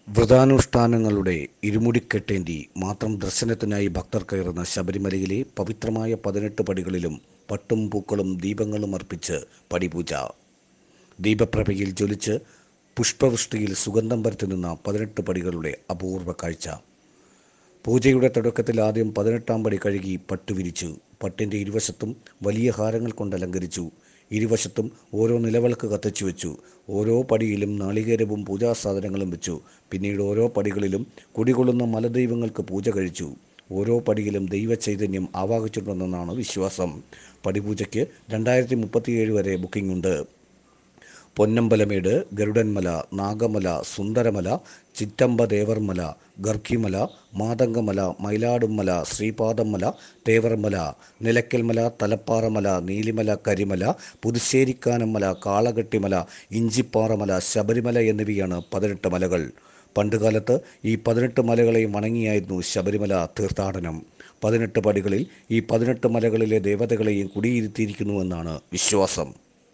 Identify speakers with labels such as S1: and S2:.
S1: വ്രതാനുഷ്ഠാനങ്ങളുടെ ഇരുമുടിക്കെട്ടേന്തി മാത്രം ദർശനത്തിനായി ഭക്തർ കയറുന്ന ശബരിമലയിലെ പവിത്രമായ പതിനെട്ട് പടികളിലും പട്ടും പൂക്കളും ദീപങ്ങളും അർപ്പിച്ച് പടിപൂജ ദീപപ്രഭയിൽ ജ്വലിച്ച് പുഷ്പവൃഷ്ടിയിൽ സുഗന്ധം പരത്തി നിന്ന പതിനെട്ട് പടികളുടെ അപൂർവ കാഴ്ച പൂജയുടെ തുടക്കത്തിൽ ആദ്യം പതിനെട്ടാം പടി കഴുകി പട്ട് വിരിച്ചു പട്ടിൻ്റെ ഇരുവശത്തും വലിയ ഹാരങ്ങൾ കൊണ്ട് അലങ്കരിച്ചു ഇരുവശത്തും ഓരോ നിലവിളക്ക് കത്തിച്ചു വെച്ചു ഓരോ പടിയിലും നാളികേരവും പൂജാസാധനങ്ങളും വെച്ചു പിന്നീട് ഓരോ പടികളിലും കുടികൊള്ളുന്ന മലദൈവങ്ങൾക്ക് പൂജ കഴിച്ചു ഓരോ പടിയിലും ദൈവചൈതന്യം ആവാഹിച്ചിട്ടുണ്ടെന്നാണ് വിശ്വാസം പടിപൂജയ്ക്ക് രണ്ടായിരത്തി മുപ്പത്തിയേഴ് വരെ ബുക്കിംഗ് ഉണ്ട് പൊന്നമ്പലമേട് ഗരുഡൻമല നാഗമല സുന്ദരമല ചിറ്റമ്പ ദേവർമല ഗർക്കിമല മാതങ്കമല മയിലാടുമല ശ്രീപാദമല തേവർമല നിലയ്ക്കൽമല തലപ്പാറമല നീലിമല കരിമല പുതുശ്ശേരിക്കാനമല കാളകെട്ടിമല ഇഞ്ചിപ്പാറമല ശബരിമല എന്നിവയാണ് പതിനെട്ട് മലകൾ പണ്ടുകാലത്ത് ഈ പതിനെട്ട് മലകളെയും വണങ്ങിയായിരുന്നു ശബരിമല തീർത്ഥാടനം പതിനെട്ട് പടികളിൽ ഈ പതിനെട്ട് മലകളിലെ ദേവതകളെയും കുടിയിരുത്തിയിരിക്കുന്നുവെന്നാണ് വിശ്വാസം